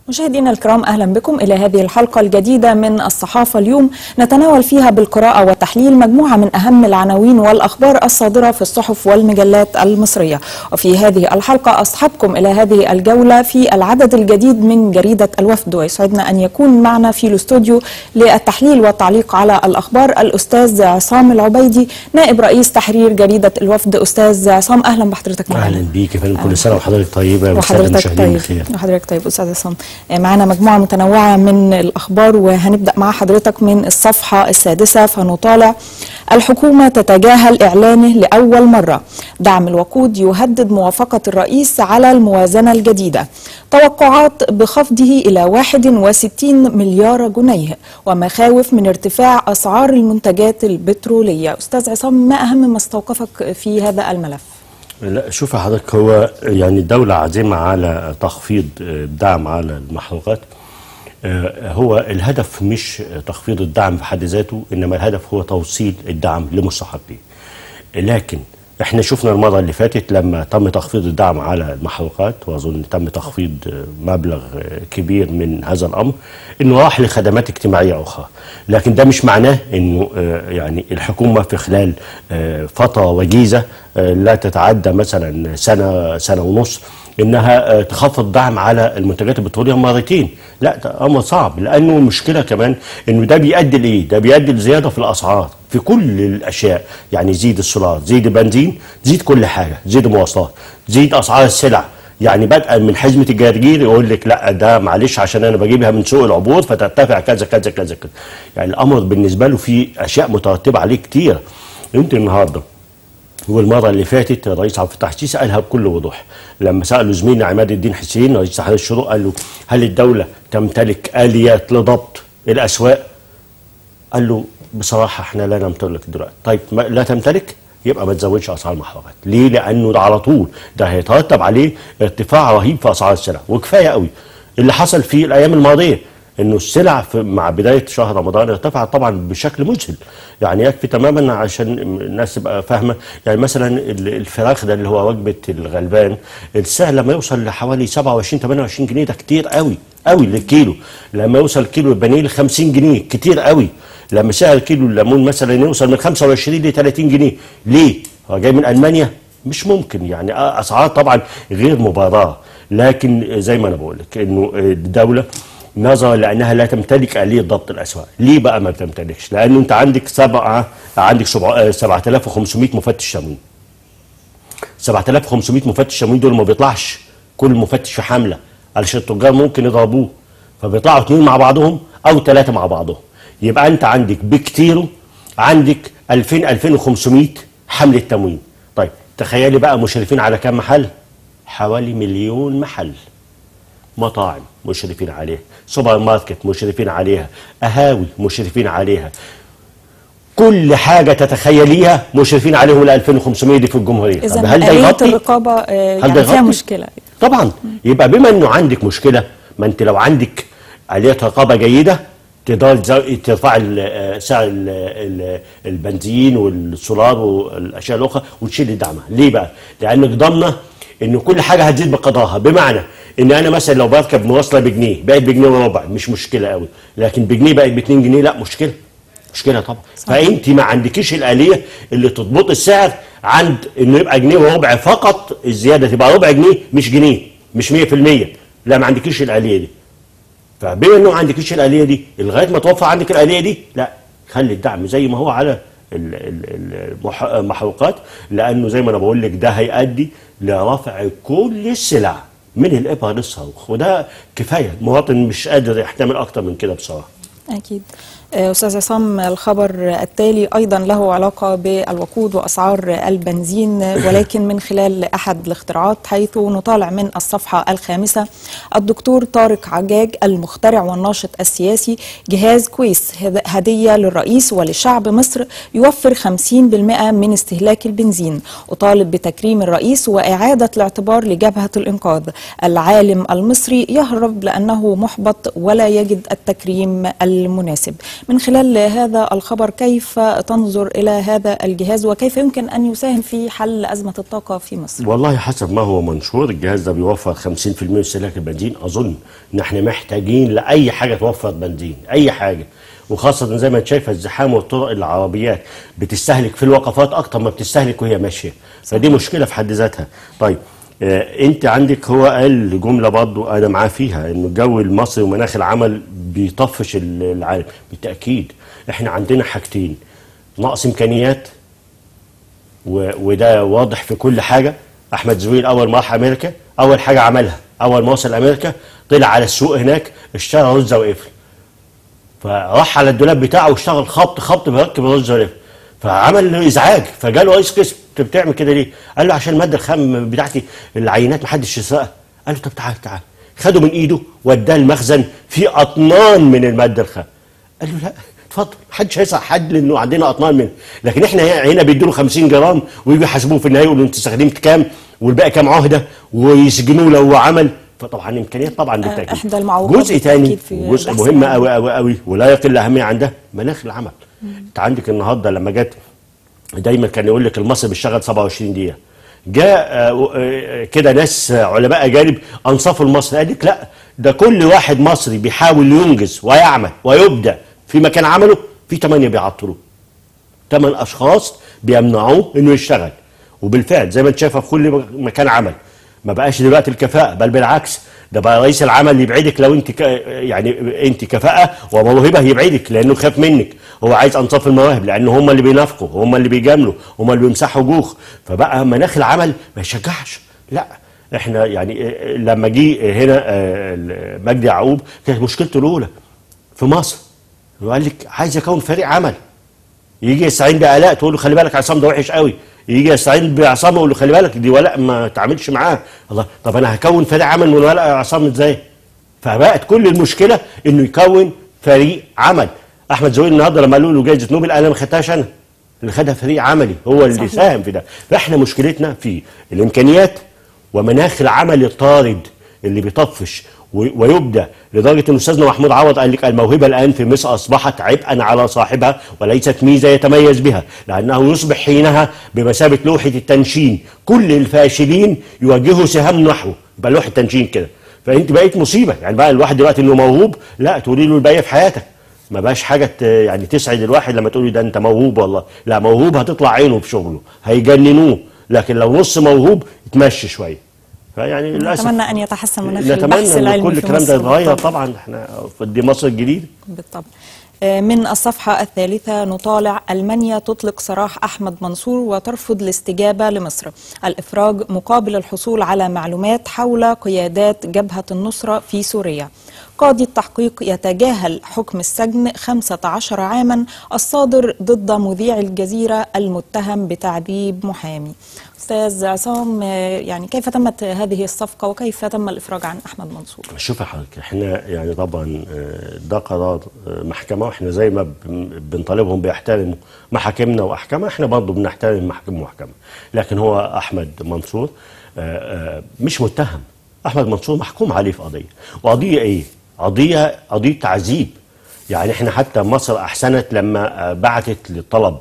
مشاهدينا الكرام اهلا بكم الى هذه الحلقه الجديده من الصحافه اليوم نتناول فيها بالقراءه والتحليل مجموعه من اهم العناوين والاخبار الصادره في الصحف والمجلات المصريه وفي هذه الحلقه اصحبكم الى هذه الجوله في العدد الجديد من جريده الوفد ويسعدنا ان يكون معنا في الاستوديو للتحليل والتعليق على الاخبار الاستاذ عصام العبيدي نائب رئيس تحرير جريده الوفد استاذ عصام اهلا بحضرتك معنا اهلا بيك يا فندم كل سنه وحضرتك طيبه وحضرتك طيب بخير. وحضرتك طيب استاذ عصام معنا مجموعة متنوعة من الأخبار وهنبدأ مع حضرتك من الصفحة السادسة فنطالع الحكومة تتجاهل إعلانه لأول مرة دعم الوقود يهدد موافقة الرئيس على الموازنة الجديدة توقعات بخفضه إلى 61 مليار جنيه ومخاوف من ارتفاع أسعار المنتجات البترولية أستاذ عصام ما أهم ما استوقفك في هذا الملف؟ لا شوف حضرتك هو يعني الدولة عازمة على تخفيض الدعم على المحروقات هو الهدف مش تخفيض الدعم في حد ذاته إنما الهدف هو توصيل الدعم لمستحقيه لكن احنا شفنا المرة اللي فاتت لما تم تخفيض الدعم على المحروقات واظن تم تخفيض مبلغ كبير من هذا الامر انه راح لخدمات اجتماعية اخرى لكن ده مش معناه انه يعني الحكومة في خلال فترة وجيزة لا تتعدى مثلا سنة سنة ونص انها تخفض دعم على المنتجات البتروليه مرتين لا ده امر صعب لانه المشكله كمان انه ده بيؤدي لايه ده بيؤدي لزياده في الاسعار في كل الاشياء يعني يزيد السولار زيد البنزين زيد كل حاجه زيد المواصلات زيد اسعار السلع يعني بدءا من حزمه الجرجير يقول لك لا ده معلش عشان انا بجيبها من سوق العبور فترتفع كذا كذا كذا كذا يعني الامر بالنسبه له فيه اشياء مترتبه عليه كتير يمكن النهارده والمرة اللي فاتت الرئيس عبد الفتاح السيسي قالها بكل وضوح لما سألوا زميلنا عماد الدين حسين رئيس اتحاد الشروق قال له هل الدولة تمتلك آليات لضبط الأسواق؟ قال له بصراحة احنا لا نمتلك دلوقتي طيب ما لا تمتلك يبقى ما تزودش اسعار المحروقات ليه لانه ده على طول ده هيترتب عليه ارتفاع رهيب في اسعار السلع وكفايه قوي اللي حصل في الايام الماضيه انه السلع مع بدايه شهر رمضان ارتفعت طبعا بشكل مذهل يعني يكفي تماما عشان الناس تبقى فاهمه يعني مثلا الفراخ ده اللي هو وجبه الغلبان السعر لما يوصل لحوالي 27 28 جنيه ده كتير قوي قوي للكيلو لما يوصل كيلو البانيه ل 50 جنيه كتير قوي لما سعر كيلو الليمون مثلا يوصل من 25 ل 30 جنيه ليه؟ هو جاي من المانيا؟ مش ممكن يعني اسعار طبعا غير مبرره لكن زي ما انا بقول لك انه الدوله نظرا لانها لا تمتلك اليه ضبط الاسواق، ليه بقى ما بتمتلكش؟ لانه انت عندك سبعه عندك 7500 مفتش تموين. 7500 مفتش تموين دول ما بيطلعش كل مفتش في حمله علشان التجار ممكن يضربوه فبيطلعوا اثنين مع بعضهم او ثلاثه مع بعضهم. يبقى انت عندك بكتيره عندك 2000 2500 حمله تموين. طيب تخيلي بقى مشرفين على كام محل؟ حوالي مليون محل. مطاعم مشرفين عليها سوبر ماركت مشرفين عليها قهاوي مشرفين عليها كل حاجة تتخيليها مشرفين عليهم ال 2500 دي في الجمهورية إذا هل ده يغطي؟ الرقابة يعني فيها مشكلة طبعا يبقى بما انه عندك مشكلة ما انت لو عندك آلية رقابة جيدة تقدر ترفع سعر البنزين والسولار والاشياء الاخرى وتشيل الدعم ليه بقى؟ لانك ضامنه ان كل حاجه هتزيد بقدرها بمعنى ان انا مثلا لو بركب مواصله بجنيه بقت بجنيه وربع مش مشكله قوي لكن بجنيه بقت ب 2 جنيه لا مشكله مشكله طبعا صحيح. فانت ما عندكيش الاليه اللي تضبط السعر عند انه يبقى جنيه وربع فقط الزياده تبقى ربع جنيه مش جنيه مش 100% لا ما عندكيش الاليه دي فبما انه ما عندكيش الاليه دي لغايه ما توفر عندك الاليه دي لا خلي الدعم زي ما هو على المحروقات لانه زي ما انا بقول لك ده هيؤدي لرفع كل السلع من الابره للصاروخ وده كفايه المواطن مش قادر يحتمل اكتر من كده بصراحه اكيد استاذ عصام الخبر التالي ايضا له علاقه بالوقود واسعار البنزين ولكن من خلال احد الاختراعات حيث نطالع من الصفحه الخامسه الدكتور طارق عجاج المخترع والناشط السياسي جهاز كويس هديه للرئيس ولشعب مصر يوفر 50% من استهلاك البنزين وطالب بتكريم الرئيس واعاده الاعتبار لجبهه الانقاذ العالم المصري يهرب لانه محبط ولا يجد التكريم المناسب من خلال هذا الخبر كيف تنظر إلى هذا الجهاز وكيف يمكن أن يساهم في حل أزمة الطاقة في مصر والله حسب ما هو منشور الجهاز ده بيوفر 50% من استهلاك البنزين اظن ان احنا محتاجين لاي حاجه توفر بنزين اي حاجه وخاصه زي ما انت شايفه الزحام والطرق العربيات بتستهلك في الوقفات اكتر ما بتستهلك وهي ماشيه فدي مشكله في حد ذاتها طيب آه انت عندك هو قال جمله برضو انا معاه فيها ان الجو المصري ومناخ العمل بيطفش العالم بالتاكيد احنا عندنا حاجتين نقص امكانيات و- وده واضح في كل حاجه احمد زويل اول ما راح امريكا اول حاجه عملها اول ما وصل امريكا طلع على السوق هناك اشترى رزه وقفل فراح على الدولاب بتاعه واشتغل خبط خبط بيركب الرز وقفل فعمل له ازعاج فجاله رئيس قسم انت بتعمل كده ليه؟ قال له عشان الماده الخام بتاعتي العينات محدش يسرقها قال له طب تعال تعال خده من ايده وداه المخزن في اطنان من الماده الخام قال له لا اتفضل محدش هيسرق حد لانه عندنا اطنان منه لكن احنا هنا بيدوا 50 جرام ويجوا يحاسبوه في النهايه يقولوا انت استخدمت كام والباقي كام عهده ويسجنوه لو عمل فطبعا امكانيات طبعا بالتاكيد إحدى المعوقات جزء تاني بالتأكيد في وجزء بحث مهم العمل. قوي قوي قوي ولا يقل اهميه عندها مناخ العمل انت عندك النهارده لما جت دايما كان يقول لك المصري بيشتغل 27 دقيقه جاء آه، آه، كده ناس آه، علماء اجانب انصفوا المصري قال لك لا ده كل واحد مصري بيحاول ينجز ويعمل ويبدع في مكان عمله في ثمانيه بيعطلوه ثمان اشخاص بيمنعوه انه يشتغل وبالفعل زي ما انت شايفه في كل مكان عمل ما بقاش دلوقتي الكفاءه بل بالعكس ده بقى رئيس العمل يبعدك لو انت ك... يعني انت كفاءه وموهبه يبعدك لانه خاف منك هو عايز انصاف المواهب لان هم اللي بينافقوا هم اللي بيجاملوا هم اللي بيمسحوا جوخ فبقى مناخ العمل ما يشجعش لا احنا يعني اه، لما جه هنا اه، مجدي يعقوب كانت مشكلته الاولى في مصر وقال لك عايز اكون فريق عمل يجي يستعين بآلاء تقول له خلي بالك عصام ده وحش قوي يجي يستعين بعصام يقول له خلي بالك دي ولاء ما تعاملش معاه الله طب انا هكون فريق عمل من ولاء عصام ازاي فبقت كل المشكله انه يكون فريق عمل احمد زويل النهارده لما قالوا له جائزه نوبل انا ما خدتهاش انا اللي خدها فريق عملي هو اللي صحيح. ساهم في ده فاحنا مشكلتنا في الامكانيات ومناخ العمل الطارد اللي بيطفش و- ويبدع لدرجه ان استاذنا محمود عوض قال لك الموهبه الان في مصر اصبحت عبئا على صاحبها وليست ميزه يتميز بها لانه يصبح حينها بمثابه لوحه التنشين كل الفاشلين يوجهوا سهام نحوه يبقى لوحه تنشين كده فانت بقيت مصيبه يعني بقى الواحد دلوقتي انه موهوب لا تقولي له الباقيه في حياتك ما بقاش حاجه ت- يعني تسعد الواحد لما تقولي ده انت موهوب والله لا موهوب هتطلع عينه في شغله هيجننوه لكن لو نص موهوب يتمشي شويه فيعني للاسف نتمنى أن يتحسن مناخ البحث نتمنى ان العلمي كل في الكلام ده مصر يتغير بالطبع. طبعا احنا في دي مصر الجديده بالطبع آه، من الصفحة الثالثة نطالع ألمانيا تطلق سراح أحمد منصور وترفض الاستجابة لمصر الإفراج مقابل الحصول على معلومات حول قيادات جبهة النصرة في سوريا قاضي التحقيق يتجاهل حكم السجن 15 عاما الصادر ضد مذيع الجزيرة المتهم بتعذيب محامي أستاذ عصام آه، يعني كيف تمت هذه الصفقة وكيف تم الإفراج عن أحمد منصور شوف يا حضرتك احنا يعني طبعا آه، ده قرار آه، محكمه واحنا زي ما بن- بنطالبهم بيحترموا محاكمنا واحكامها احنا برضه بنحترم محاكم محكمه لكن هو احمد منصور آه، آه، مش متهم احمد منصور محكوم عليه في قضيه وقضيه ايه؟ قضيه قضيه تعذيب يعني احنا حتى مصر احسنت لما آه، بعتت للطلب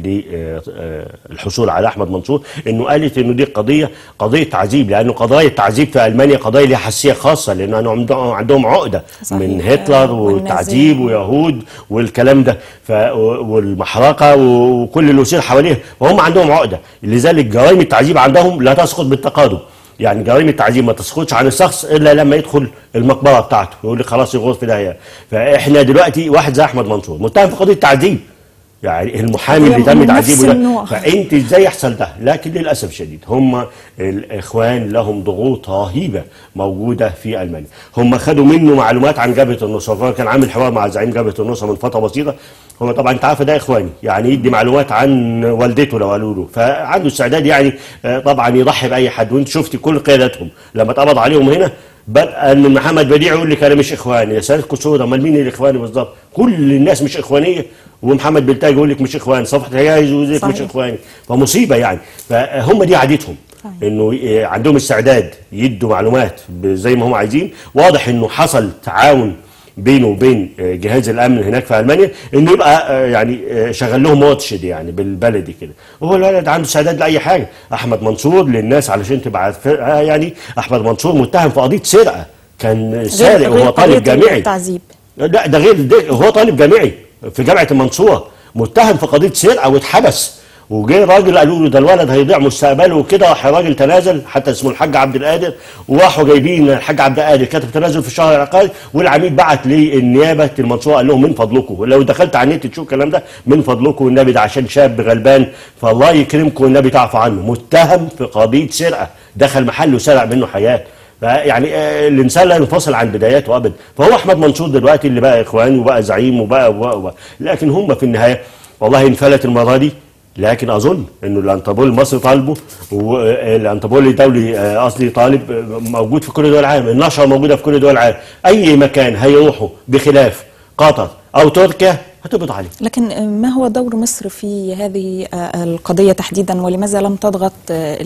للحصول على احمد منصور انه قالت انه دي قضيه قضيه تعذيب لانه قضايا التعذيب في المانيا قضايا ليها حساسيه خاصه لان عندهم عندهم عقده صحيح. من هتلر آه، والتعذيب والنازيين. ويهود والكلام ده ف والمحرقه وكل اللي يصير حواليها وهم عندهم عقده لذلك جرائم التعذيب عندهم لا تسقط بالتقادم يعني جرائم التعذيب ما تسقطش عن الشخص الا لما يدخل المقبره بتاعته يقول لك خلاص يغوص في داهيه فاحنا دلوقتي واحد زي احمد منصور متهم في قضيه تعذيب يعني المحامي هي اللي تم من تعذيبه نفس ده النوع. فانت ازاي يحصل ده لكن للاسف الشديد هم الاخوان لهم ضغوط رهيبه موجوده في المانيا هم خدوا منه معلومات عن جبهه النصره هو كان عامل حوار مع زعيم جبهه النصره من فتره بسيطه هو طبعا انت عارف ده اخواني يعني يدي معلومات عن والدته لو قالوا له فعنده استعداد يعني آه، طبعا يضحي باي حد وانت شفتي كل قياداتهم لما اتقبض عليهم هنا بل ان محمد بديع يقول لك انا مش اخواني يا سالكوا سودا امال مين الاخواني بالظبط كل الناس مش اخوانيه ومحمد بلتاج يقول لك مش اخوان صفحه هياج يقول لك مش صحيح. اخواني فمصيبه يعني فهم دي عادتهم صحيح. انه ي- عندهم استعداد يدوا معلومات ب- زي ما هم عايزين واضح انه حصل تعاون بينه وبين آه، جهاز الامن هناك في المانيا انه يبقى آه، يعني آه، شغل لهم واتشد يعني بالبلدي كده وهو الولد عنده استعداد لاي حاجه احمد منصور للناس علشان تبقى عارفة- آه، يعني احمد منصور متهم في قضيه سرقه كان سارق غير وهو طالب قضية جامعي التعذيب لا ده غير ده هو طالب جامعي في جامعه المنصوره متهم في قضيه سرقه واتحبس وجه راجل قالوا له ده الولد هيضيع مستقبله وكده راح الراجل تنازل حتى اسمه الحاج عبد القادر وراحوا جايبين الحاج عبد القادر كتب تنازل في الشهر العقاري والعميد بعت للنيابه المنصوره قال لهم من فضلكم لو دخلت على النت تشوف الكلام ده من فضلكم والنبي ده عشان شاب غلبان فالله يكرمكم والنبي تعفوا عنه متهم في قضيه سرقه دخل محل وسرق منه حياه يعني آه، الانسان لا ينفصل عن بداياته ابدا فهو احمد منصور دلوقتي اللي بقى اخوان وبقى زعيم وبقى, وبقى, وبقى لكن هم في النهايه والله انفلت المره دي لكن اظن انه الانطابول المصري طالبه والانطابول الدولي آه، قصدي طالب آه، موجود في كل دول العالم النشره موجوده في كل دول العالم اي مكان هيروحوا بخلاف قطر او تركيا هتقبض عليه لكن ما هو دور مصر في هذه آه، القضية تحديدا ولماذا لم تضغط آه،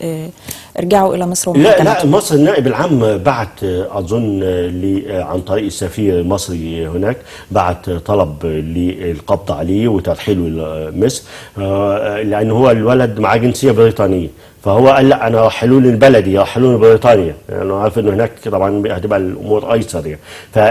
لإرجاعه إلى مصر لا لا ومحاكمته؟ مصر النائب العام بعت اظن ل- عن طريق السفير المصري هناك بعت طلب للقبض عليه وترحيله لمصر آه، لان هو الولد معاه جنسيه بريطانيه فهو قال لا انا رحلوني البلدي رحلوني بريطانيا انا عارف انه هناك طبعا هتبقى الامور ايسر يعني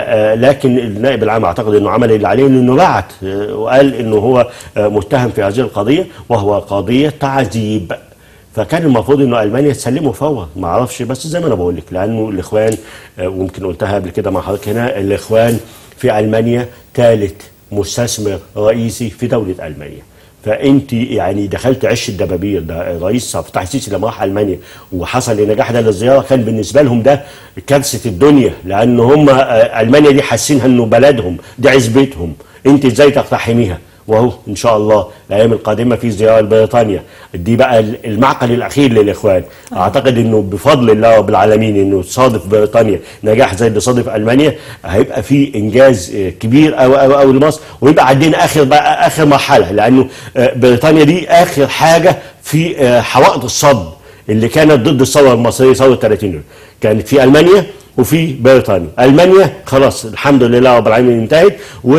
فلكن النائب العام اعتقد انه عمل اللي عليه انه بعت آه، وقال انه هو آه، متهم في هذه القضيه وهو قضيه تعذيب فكان المفروض انه المانيا تسلمه فورا ما اعرفش بس زي ما انا بقول لك لانه الاخوان آه، ويمكن قلتها قبل كده مع حضرتك هنا الاخوان في المانيا ثالث مستثمر رئيسي في دوله المانيا فانت يعني دخلت عش الدبابير ده الرئيس عبد الفتاح السيسي لما راح المانيا وحصل النجاح ده للزياره كان بالنسبه لهم ده كارثه الدنيا لان هم آه، المانيا دي حاسينها انه بلدهم دي عزبتهم انت ازاي تقتحميها وهو ان شاء الله الايام القادمه في زياره لبريطانيا دي بقى المعقل الاخير للاخوان اعتقد انه بفضل الله رب العالمين انه تصادف بريطانيا نجاح زي اللي صادف المانيا هيبقى في انجاز آه، كبير قوي قوي قوي لمصر ويبقى عندنا اخر بقى اخر مرحله لانه آه، بريطانيا دي اخر حاجه في آه، حوائط الصد اللي كانت ضد الثوره المصريه ثوره 30 يونيو كانت في المانيا وفي بريطانيا المانيا خلاص الحمد لله رب العالمين انتهت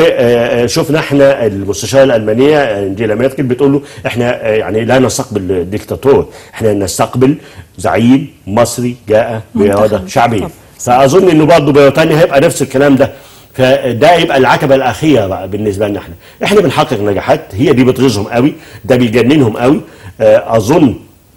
وشفنا احنا المستشاره الالمانيه انجيلا ميركل بتقول له احنا آه، يعني لا نستقبل ديكتاتور احنا نستقبل زعيم مصري جاء باراده منتخب. شعبيه طب. فاظن انه برضه بريطانيا هيبقى نفس الكلام ده فده يبقى العتبه الاخيره بقى بالنسبه لنا احنا احنا بنحقق نجاحات هي دي بتغيظهم قوي ده بيجننهم قوي آه، اظن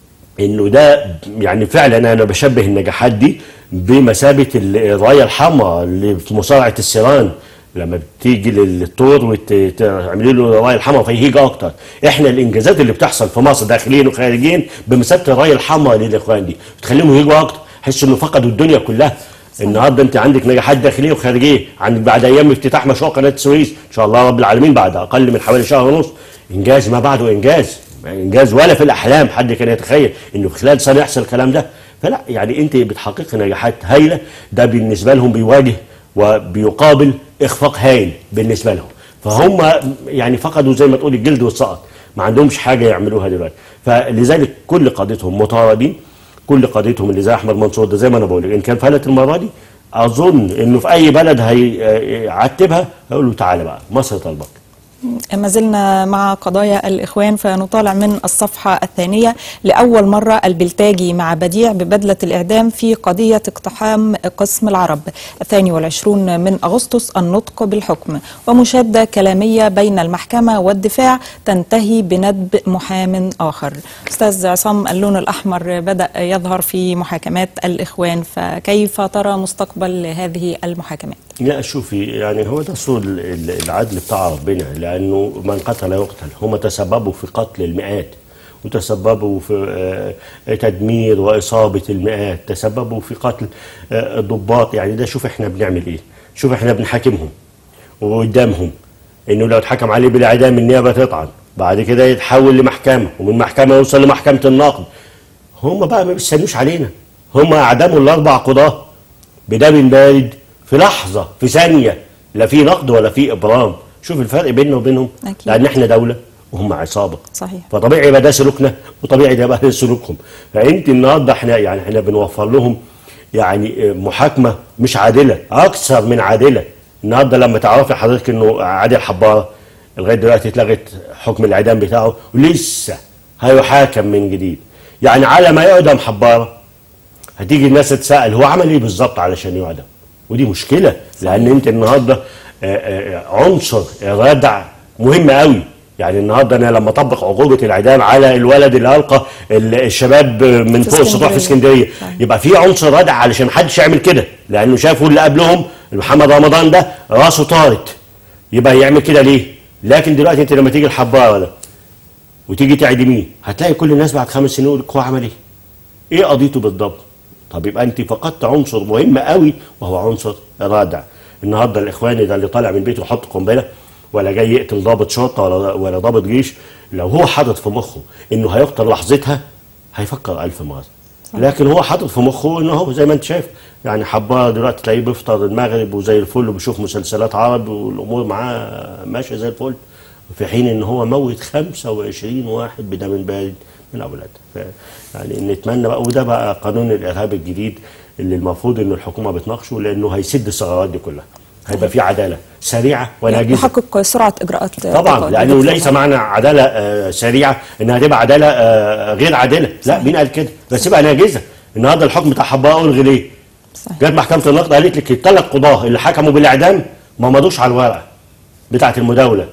انه ده يعني فعلا انا بشبه النجاحات دي بمثابه ال- الرايه الحمراء اللي في مصارعه السيران لما بتيجي للطور وتعملي له الرايه الحمراء فيهيج اكتر احنا الانجازات اللي بتحصل في مصر داخليا وخارجيا بمثابه الرايه الحمراء للاخوان دي بتخليهم يهيجوا اكتر يحسوا انه فقدوا الدنيا كلها النهارده انت عندك نجاحات داخليه وخارجيه عندك بعد ايام افتتاح مشروع قناه السويس ان شاء الله رب العالمين بعد اقل من حوالي شهر ونص انجاز ما بعده انجاز انجاز ولا في الاحلام حد كان يتخيل انه في خلال سنه يحصل الكلام ده فلا يعني انت بتحققي نجاحات هايله ده بالنسبه لهم بيواجه وبيقابل اخفاق هايل بالنسبه لهم فهم يعني فقدوا زي ما تقول الجلد والسقط ما عندهمش حاجه يعملوها دلوقتي فلذلك كل قضيتهم مطاردين كل قضيتهم اللي زي احمد منصور ده زي ما انا بقول لك ان كان فلت المره دي اظن انه في اي بلد هيعتبها هيقول له تعالى بقى مصر طالبك ما زلنا مع قضايا الإخوان فنطالع من الصفحة الثانية لأول مرة البلتاجي مع بديع ببدلة الإعدام في قضية اقتحام قسم العرب الثاني والعشرون من أغسطس النطق بالحكم ومشادة كلامية بين المحكمة والدفاع تنتهي بندب محام آخر أستاذ عصام اللون الأحمر بدأ يظهر في محاكمات الإخوان فكيف ترى مستقبل هذه المحاكمات؟ لا شوفي يعني هو ده سوء ال- ال- العدل بتاع ربنا لانه من قتل يقتل هم تسببوا في قتل المئات وتسببوا في آه، تدمير واصابه المئات تسببوا في قتل آه، الضباط يعني ده شوف احنا بنعمل ايه شوف احنا بنحاكمهم وقدامهم انه لو اتحكم عليه بالاعدام النيابه تطعن بعد كده يتحول لمحكمه ومن محكمه يوصل لمحكمه النقد هم بقى ما بيستنوش علينا هم اعدموا الاربع قضاه بدم بارد في لحظه في ثانيه لا في نقد ولا في ابرام شوف الفرق بيننا وبينهم أكيد. لان احنا دوله وهم عصابه صحيح. فطبيعي يبقى ده سلوكنا وطبيعي ده يبقى ده سلوكهم فانت النهارده احنا يعني احنا بنوفر لهم يعني محاكمه مش عادله اكثر من عادله النهارده لما تعرفي حضرتك انه عادل حباره لغايه دلوقتي اتلغت حكم الاعدام بتاعه ولسه هيحاكم من جديد يعني على ما يعدم حباره هتيجي الناس تتساءل هو عمل ايه بالظبط علشان يعدم ودي مشكله لان انت النهارده آه، آه، عنصر الردع مهم قوي يعني النهارده انا لما اطبق عقوبه الاعدام على الولد اللي القى ال- الشباب من في فوق السطوح في اسكندرية. اسكندريه صحيح. يبقى في عنصر ردع علشان محدش يعمل كده لانه شافوا اللي قبلهم محمد رمضان ده راسه طارت يبقى يعمل كده ليه؟ لكن دلوقتي انت لما تيجي الحباره ده وتيجي تعدميه هتلاقي كل الناس بعد خمس سنين يقول لك هو عمل ايه؟ ايه قضيته بالضبط؟ طب يبقى انت فقدت عنصر مهم قوي وهو عنصر الردع النهارده الاخواني ده اللي طالع من بيته يحط قنبله ولا جاي يقتل ضابط شرطه ولا ولا ضابط جيش لو هو حاطط في مخه انه هيقتل لحظتها هيفكر ألف مره لكن هو حاطط في مخه انه هو زي ما انت شايف يعني حبار دلوقتي تلاقيه بيفطر المغرب وزي الفل وبيشوف مسلسلات عرب والامور معاه ماشيه زي الفل في حين ان هو موت 25 واحد بدم بارد من اولاد ف- يعني نتمنى بقى وده بقى قانون الارهاب الجديد اللي المفروض ان الحكومه بتناقشه لانه هيسد الثغرات دي كلها هيبقى في عداله سريعه وناجزه يحقق سرعه اجراءات طبعا القضاء. لانه ليس معنى عداله آه، سريعه انها تبقى عداله آه، غير عادله لا مين قال كده بس تبقى ناجزه النهارده الحكم بتاع حبار الغي ليه صحيح. جت محكمه النقد قالت لك الثلاث قضاه اللي حكموا بالاعدام ما مضوش على الورقه بتاعه المداوله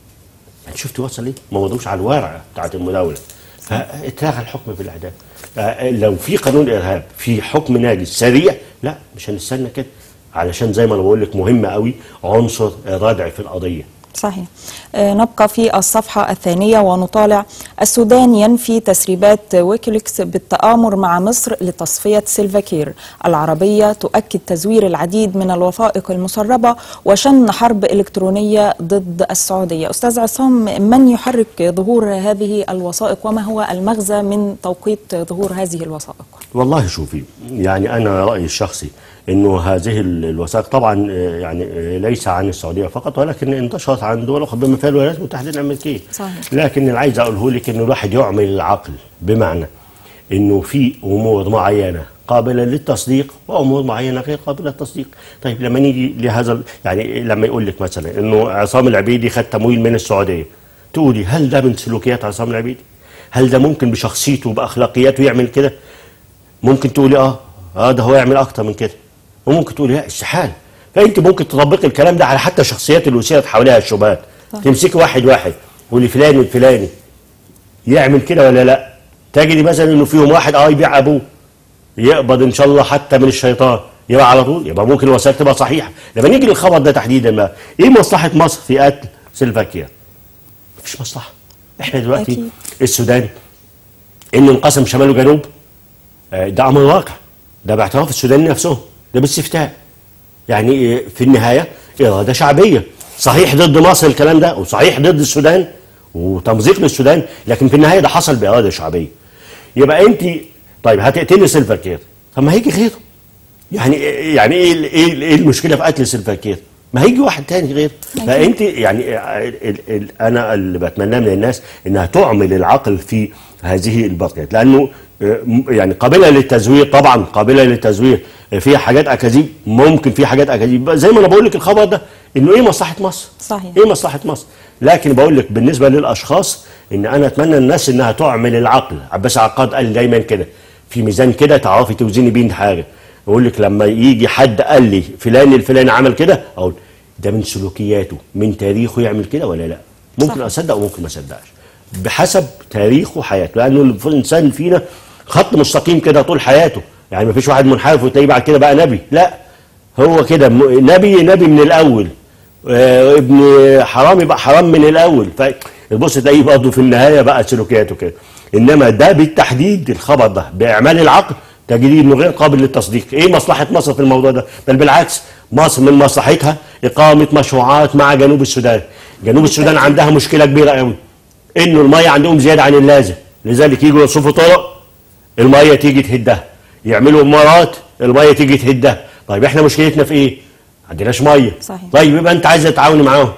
انت شفت وصل ايه ما مضوش على الورقه بتاعه المداوله فاتلغى الحكم بالاعدام آه، لو في قانون ارهاب في حكم ناجز سريع لا مش هنستنى كده علشان زي ما انا بقول لك مهم قوي عنصر الردع في القضيه صحيح آه، نبقى في الصفحة الثانية ونطالع السودان ينفي تسريبات ويكيليكس بالتآمر مع مصر لتصفية سيلفاكير العربية تؤكد تزوير العديد من الوثائق المسربة وشن حرب إلكترونية ضد السعودية أستاذ عصام من يحرك ظهور هذه الوثائق وما هو المغزى من توقيت ظهور هذه الوثائق والله شوفي يعني انا رايي الشخصي انه هذه ال- الوثائق طبعا آه، يعني آه، ليس عن السعوديه فقط ولكن انتشرت عن دول اخرى بما فيها الولايات المتحده الامريكيه صحيح. لكن اللي عايز اقوله لك انه الواحد يعمل العقل بمعنى انه في امور معينه قابله للتصديق وامور معينه غير قابله للتصديق طيب لما نيجي لهذا ال- يعني لما يقول لك مثلا انه عصام العبيدي خد تمويل من السعوديه تقولي هل ده من سلوكيات عصام العبيدي هل ده ممكن بشخصيته باخلاقياته يعمل كده ممكن تقولي اه اه ده هو يعمل اكتر من كده وممكن تقولي لا استحاله فانت ممكن تطبقي الكلام ده على حتى الشخصيات اللي اثيرت حواليها الشبهات صح. تمسكي واحد واحد تقولي فلان الفلاني يعمل كده ولا لا تجدي مثلا انه فيهم واحد اه يبيع ابوه يقبض ان شاء الله حتى من الشيطان يبقى على طول يبقى ممكن الوثائق تبقى صحيحه لما نيجي للخبر ده تحديدا بقى ايه مصلحه مصر في قتل سلفاكيا مفيش مصلحه احنا دلوقتي أكيد. السودان انه انقسم شمال وجنوب آه، ده امر واقع ده باعتراف السودانيين نفسهم ده باستفتاء يعني إيه، في النهايه اراده شعبيه صحيح ضد مصر الكلام ده وصحيح ضد السودان وتمزيق للسودان لكن في النهايه ده حصل باراده شعبيه يبقى انت طيب هتقتلي سيلفا كير طب ما هيجي غيره يعني يعني ايه ال- ايه ال- ايه المشكله في قتل سيلفا كير ما هيجي واحد تاني غير فانت يعني ال ال ال انا اللي بتمناه من الناس انها تعمل العقل في هذه البركات لانه آه، م- يعني قابله للتزوير طبعا قابله للتزوير آه، فيها حاجات اكاذيب ممكن في حاجات اكاذيب زي ما انا بقول لك الخبر ده انه ايه مصلحه مصر صحيح. ايه مصلحه مصر لكن بقول لك بالنسبه للاشخاص ان انا اتمنى الناس انها تعمل العقل عباس عقاد قال دايما كده في ميزان كده تعرفي توزني بين حاجه اقول لك لما يجي حد قال لي فلان الفلاني عمل كده اقول ده من سلوكياته من تاريخه يعمل كده ولا لا ممكن صح. اصدق وممكن ما اصدقش بحسب تاريخه وحياته لانه الانسان فينا خط مستقيم كده طول حياته يعني ما فيش واحد منحرف وتلاقيه بعد كده بقى نبي لا هو كده م- نبي نبي من الاول آه، ابن حرام يبقى حرام من الاول فبص تلاقيه برضه في النهايه بقى سلوكياته كده انما ده بالتحديد الخبر ده باعمال العقل تجديه انه غير قابل للتصديق ايه مصلحه مصر في الموضوع ده بل بالعكس مصر من مصلحتها اقامه مشروعات مع جنوب السودان جنوب السودان عندها مشكله كبيره قوي انه الميه عندهم زياده عن اللازم لذلك يجوا يصفوا طرق الميه تيجي تهدها يعملوا امارات الميه تيجي تهدها طيب احنا مشكلتنا في ايه؟ ما عندناش ميه صحيح. طيب يبقى انت عايز تتعاوني معاهم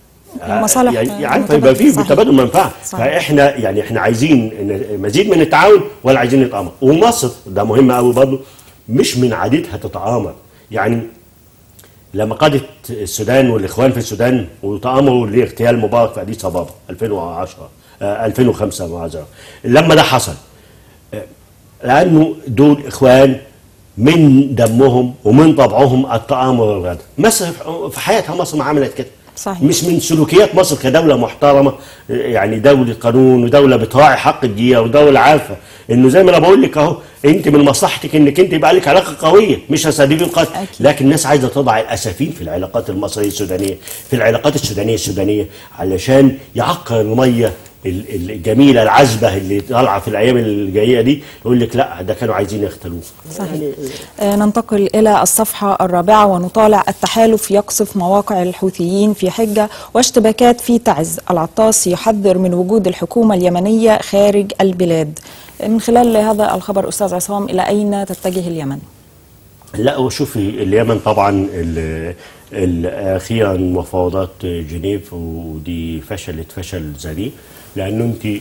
المصالح يعني عارفه يبقى في صحيح. تبادل منفعه صحيح. فاحنا يعني احنا عايزين إن- مزيد من التعاون ولا عايزين نتآمر ومصر ده مهم قوي برضه مش من عادتها تتآمر يعني لما قادت السودان والاخوان في السودان وتامروا لاغتيال مبارك في اديس ابابا 2010 آه 2005 معذره لما ده حصل آه، لانه دول اخوان من دمهم ومن طبعهم التآمر والغدر مصر في حياتها مصر ما عملت كده صحيح. مش من سلوكيات مصر كدولة محترمة يعني دولة قانون ودولة بتراعي حق الدقيقة ودولة عارفة انه زي ما انا بقول لك اهو انت من مصلحتك انك انت يبقى لك علاقة قوية مش هستهدفين القتل أكيد. لكن الناس عايزة تضع الاسافين في العلاقات المصرية السودانية في العلاقات السودانية السودانية علشان يعقر المية ال- الجميلة العذبة اللي طالعة في الأيام الجاية دي يقول لك لا ده كانوا عايزين يختلوه صحيح آه، ننتقل إلى الصفحة الرابعة ونطالع التحالف يقصف مواقع الحوثيين في حجة واشتباكات في تعز العطاس يحذر من وجود الحكومة اليمنية خارج البلاد من خلال هذا الخبر أستاذ عصام إلى أين تتجه اليمن؟ لا وشوفي اليمن طبعا ال- ال- اخيرا مفاوضات جنيف ودي فشلت فشل ذريع لانه انت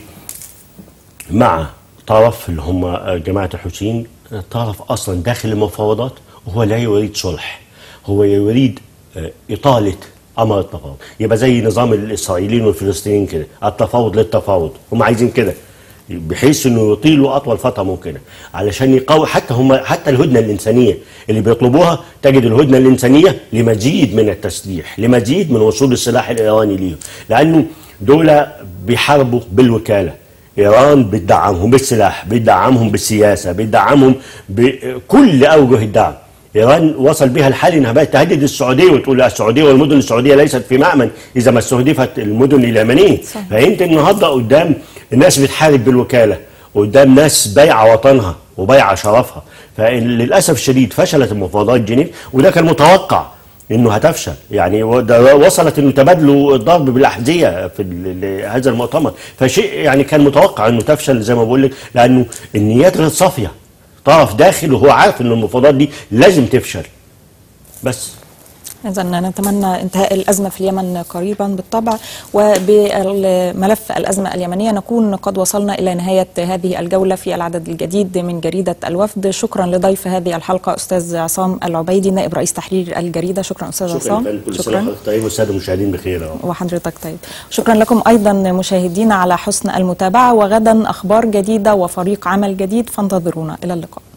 مع طرف اللي هم جماعه الحوثيين طرف اصلا داخل المفاوضات وهو لا يريد صلح هو يريد آه، اطاله امر التفاوض يبقى زي نظام الاسرائيليين والفلسطينيين كده التفاوض للتفاوض هم عايزين كده بحيث انه يطيلوا اطول فتره ممكنه علشان يقوي حتى هم حتى الهدنه الانسانيه اللي بيطلبوها تجد الهدنه الانسانيه لمزيد من التسليح لمزيد من وصول السلاح الايراني ليهم لانه دول بيحاربوا بالوكاله ايران بتدعمهم بالسلاح بتدعمهم بالسياسه بتدعمهم بكل اوجه الدعم ايران وصل بها الحال انها بقت تهدد السعوديه وتقول لا السعوديه والمدن السعوديه ليست في مأمن اذا ما استهدفت المدن اليمنيه صحيح. فانت النهارده قدام الناس بتحارب بالوكاله قدام ناس بايعه وطنها وبايعه شرفها فللاسف الشديد فشلت المفاوضات جنيف وده كان متوقع انه هتفشل يعني و- ده وصلت انه تبادلوا الضرب بالاحذيه في ال- ال- هذا المؤتمر فشيء يعني كان متوقع انه تفشل زي ما بقول لك لانه النيات غير صافيه طرف داخل وهو عارف ان المفاوضات دي لازم تفشل بس إذا نتمنى انتهاء الأزمة في اليمن قريبا بالطبع وبملف الأزمة اليمنية نكون قد وصلنا إلى نهاية هذه الجولة في العدد الجديد من جريدة الوفد شكرا لضيف هذه الحلقة أستاذ عصام العبيدي نائب رئيس تحرير الجريدة شكرا أستاذ شكرا عصام لك كل سنه وحضرتك طيب والساده المشاهدين بخير أهو. وحضرتك طيب شكرا لكم أيضا مشاهدينا على حسن المتابعة وغدا أخبار جديدة وفريق عمل جديد فانتظرونا إلى اللقاء